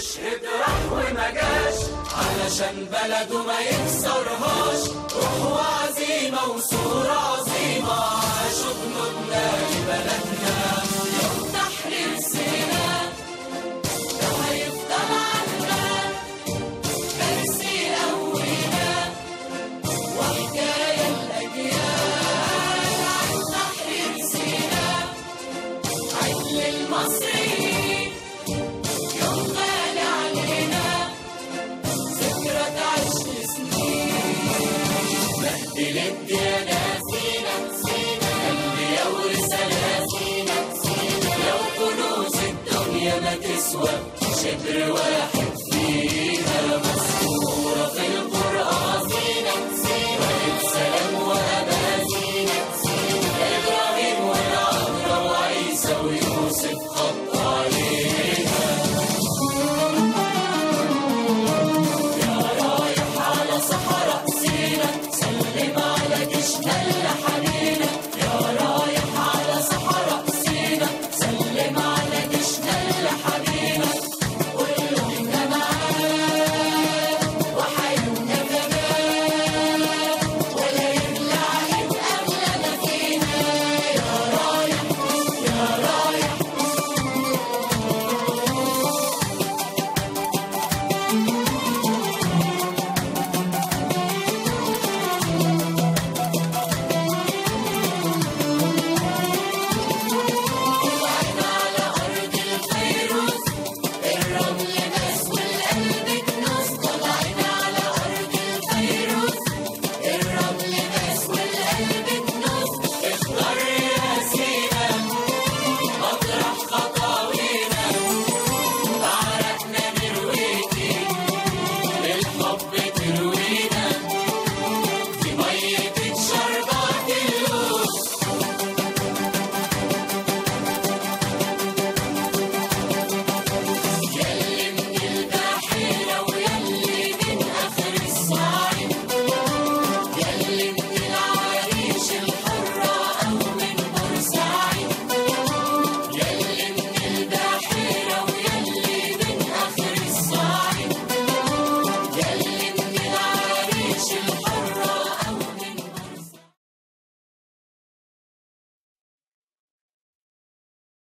استشهد راح وما جاش علشان بلده ما يكسرهاش روح وعزيمة وصورة عظيمة عاشوا جنودنا لبلدنا يوم تحرير سيناء ده هيفضل عنا درس يقوينا وحكاية الأجيال عن تحرير سيناء عيد للمصريين يوم غالي علينا ذكرى تعيش سنين مهدي للديانات سينا سينا أنبياء ورسالات سينا سينا لو كنوز الدنيا ما تسوى شبر واحد فيها مسطورة في القرآن سينا سينا السلام وأمان سينا سينا إبراهيم والعذراء وعيسى ويوسف خط عليها يا رايح على صحراء سينا سلم على جيشنا اللي حنينا يا رايح على صحراء سينا سلم على جيشنا اللي حنينا قول له احنا معاك وحيونا كمان ولا يبلع يبقى اغلى فينا يا رايح يا رايح وعينا على أرض الفيروز الرمل